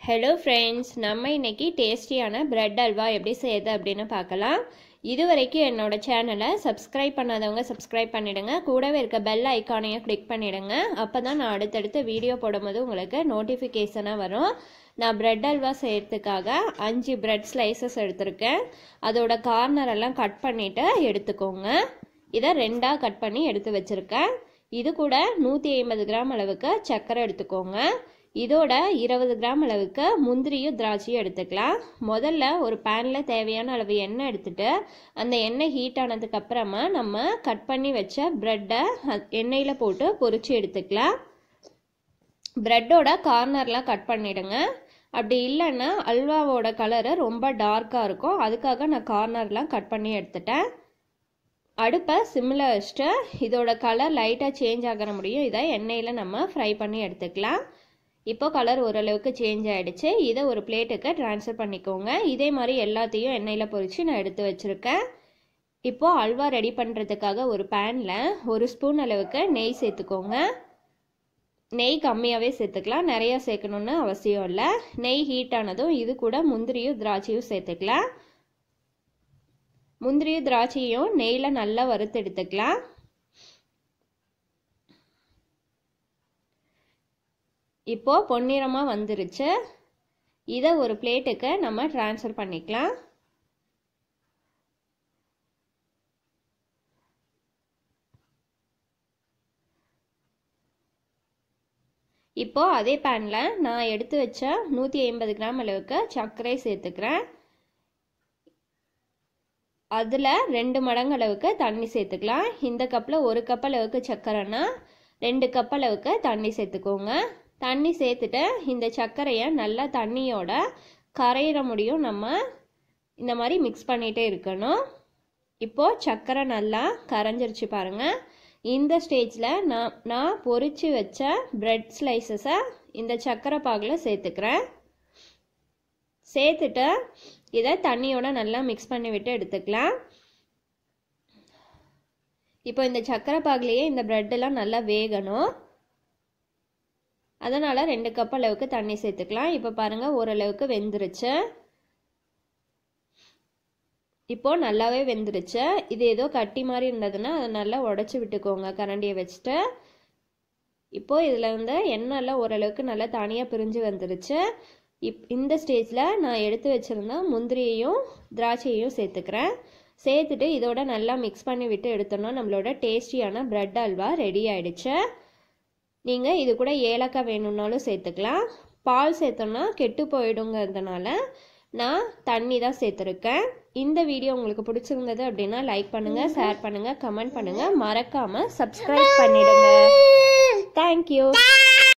hello friends நம்ம இன்னைக்கு டேஸ்டியான பிரெட் அல்வா எப்படி செய்யுது அப்படின்னு பார்க்கலாம் இது வரைக்கும் என்னோட சேனலை சப்ஸ்கிரைப் பண்ணாதவங்க சப்ஸ்கிரைப் பண்ணிடுங்க கூடவே இருக்க பெல் ஐக்கானையும் கிளிக் பண்ணிடுங்க அப்போ தான் நான் அடுத்தடுத்து வீடியோ போடும்போது உங்களுக்கு நோட்டிஃபிகேஷனாக வரும் நான் பிரெட் அல்வா செய்கிறதுக்காக அஞ்சு பிரெட் ஸ்லைசஸ் எடுத்திருக்கேன் அதோட கார்னர் எல்லாம் கட் பண்ணிவிட்டு எடுத்துக்கோங்க இதை ரெண்டாக கட் பண்ணி எடுத்து வச்சுருக்கேன் இது கூட நூற்றி ஐம்பது கிராம் அளவுக்கு சர்க்கரை எடுத்துக்கோங்க இதோட இருபது கிராம் அளவுக்கு முந்திரியும் திராட்சையும் எடுத்துக்கலாம் முதல்ல ஒரு பேனில் தேவையான அளவு எண்ணெய் எடுத்துட்டு அந்த எண்ணெய் ஹீட் ஆனதுக்கு அப்புறமா நம்ம கட் பண்ணி வச்ச ப்ரெட்டை எண்ணெயில் போட்டு பொரிச்சு எடுத்துக்கலாம் ப்ரெட்டோட கார்னர்லாம் கட் பண்ணிடுங்க அப்படி இல்லைன்னா அல்வாவோட கலரு ரொம்ப டார்க்காக இருக்கும் அதுக்காக நான் கார்னர்லாம் கட் பண்ணி எடுத்துட்டேன் அடுப்பை சிம்மில் வச்சுட்டு இதோட கலர் லைட்டாக சேஞ்ச் ஆகிற முடியும் இதை எண்ணெயில் நம்ம ஃப்ரை பண்ணி எடுத்துக்கலாம் இப்போ கலர் ஓரளவுக்கு சேஞ்ச் ஆகிடுச்சு இதை ஒரு பிளேட்டுக்கு ட்ரான்ஸ்ஃபர் பண்ணிக்கோங்க இதே மாதிரி எல்லாத்தையும் எண்ணெயில் பொரித்து நான் எடுத்து வச்சுருக்கேன் இப்போது அல்வா ரெடி பண்ணுறதுக்காக ஒரு பேனில் ஒரு ஸ்பூன் அளவுக்கு நெய் சேர்த்துக்கோங்க நெய் கம்மியாகவே சேர்த்துக்கலாம் நிறையா சேர்க்கணுன்னு அவசியம் இல்லை நெய் ஹீட் ஆனதும் இது கூட முந்திரியும் திராட்சையும் சேர்த்துக்கலாம் முந்திரியும் திராட்சையும் நெய்யில் நல்லா வறுத்து எடுத்துக்கலாம் இப்போ பொன்னிறமாக வந்துருச்சு இதை ஒரு பிளேட்டுக்கு நம்ம ட்ரான்ஸ்ஃபர் பண்ணிக்கலாம் இப்போ அதே பேனில் நான் எடுத்து வச்ச நூற்றி ஐம்பது கிராம் அளவுக்கு சர்க்கரை சேர்த்துக்கிறேன் அதில் ரெண்டு மடங்கு அளவுக்கு தண்ணி சேர்த்துக்கலாம் இந்த கப்பில் ஒரு கப் அளவுக்கு சர்க்கரைனா ரெண்டு கப் அளவுக்கு தண்ணி சேர்த்துக்கோங்க தண்ணி சேர்த்துட்டு இந்த சர்க்கரையை நல்லா தண்ணியோட கரையிற முடியும் நம்ம இந்த மாதிரி மிக்ஸ் பண்ணிகிட்டே இருக்கணும் இப்போது சர்க்கரை நல்லா கரைஞ்சிருச்சு பாருங்கள் இந்த ஸ்டேஜில் நான் நான் பொரித்து வச்ச ப்ரெட் ஸ்லைசஸை இந்த சர்க்கரை பாகில் சேர்த்துக்கிறேன் சேர்த்துட்டு இதை தண்ணியோட நல்லா மிக்ஸ் பண்ணி விட்டு எடுத்துக்கலாம் இப்போ இந்த சர்க்கரை பாகுலேயே இந்த ப்ரெட்டெல்லாம் நல்லா வேகணும் அதனால் ரெண்டு கப் அளவுக்கு தண்ணி சேர்த்துக்கலாம் இப்போ பாருங்கள் ஓரளவுக்கு வெந்துருச்சு இப்போது நல்லாவே வெந்துருச்சு இது ஏதோ கட்டி மாதிரி இருந்ததுன்னா அதை நல்லா உடச்சி விட்டுக்கோங்க கரண்டியை வச்சுட்டு இப்போது இதில் வந்து எண்ணெய்லாம் ஓரளவுக்கு நல்லா தனியாக பிரிஞ்சு வந்துருச்சு இப் இந்த ஸ்டேஜில் நான் எடுத்து வச்சுருந்த முந்திரியையும் திராட்சையையும் சேர்த்துக்கிறேன் சேர்த்துட்டு இதோட நல்லா மிக்ஸ் பண்ணி விட்டு எடுத்தோம்னா நம்மளோட டேஸ்டியான ப்ரெட் அல்வா ரெடி ஆயிடுச்சு நீங்கள் இது கூட ஏலக்காய் வேணும்னாலும் சேர்த்துக்கலாம் பால் சேர்த்தோம்னா கெட்டு போயிடுங்கிறதுனால நான் தண்ணி தான் சேர்த்துருக்கேன் இந்த வீடியோ உங்களுக்கு பிடிச்சிருந்தது அப்படின்னா லைக் பண்ணுங்கள் ஷேர் பண்ணுங்கள் கமெண்ட் பண்ணுங்கள் மறக்காமல் சப்ஸ்கிரைப் பண்ணிடுங்க தேங்க்யூ